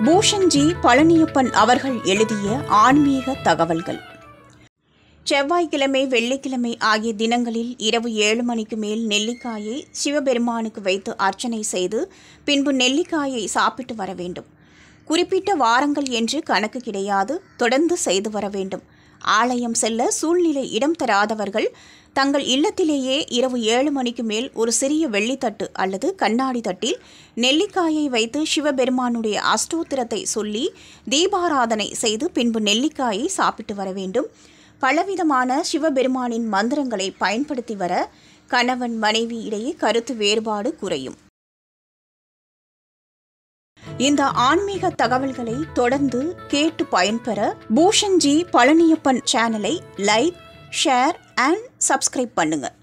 பூஷன்ஜி பழனியப்பன் அவர்கள் எழுதிய ஆன்மீக தகவல்கள் செவ்வாய்க்கிழமை வெள்ளிக்கிழமை ஆகிய தினங்களில் இரவு ஏழு மணிக்கு மேல் நெல்லிக்காயை சிவபெருமானுக்கு வைத்து அர்ச்சனை செய்து பின்பு நெல்லிக்காயை சாப்பிட்டு வர வேண்டும் குறிப்பிட்ட வாரங்கள் என்று கணக்கு கிடையாது தொடர்ந்து செய்து வர வேண்டும் ஆலயம் செல்ல சூழ்நிலை இடம் தராதவர்கள் தங்கள் இல்லத்திலேயே இரவு ஏழு மணிக்கு மேல் ஒரு சிறிய வெள்ளித்தட்டு அல்லது கண்ணாடி தட்டில் நெல்லிக்காயை வைத்து சிவபெருமானுடைய அஷ்டோத்திரத்தை சொல்லி தீபாராதனை செய்து பின்பு நெல்லிக்காயை சாப்பிட்டு வர வேண்டும் பலவிதமான சிவபெருமானின் மந்திரங்களை பயன்படுத்தி வர கணவன் மனைவி இடையே கருத்து வேறுபாடு குறையும் இந்த ஆன்மீக தகவல்களை தொடர்ந்து கேட்டு பயன்பெற பூஷன்ஜி பழனியப்பன் சேனலை லைக் ஷேர் அண்ட் சப்ஸ்கிரைப் பண்ணுங்க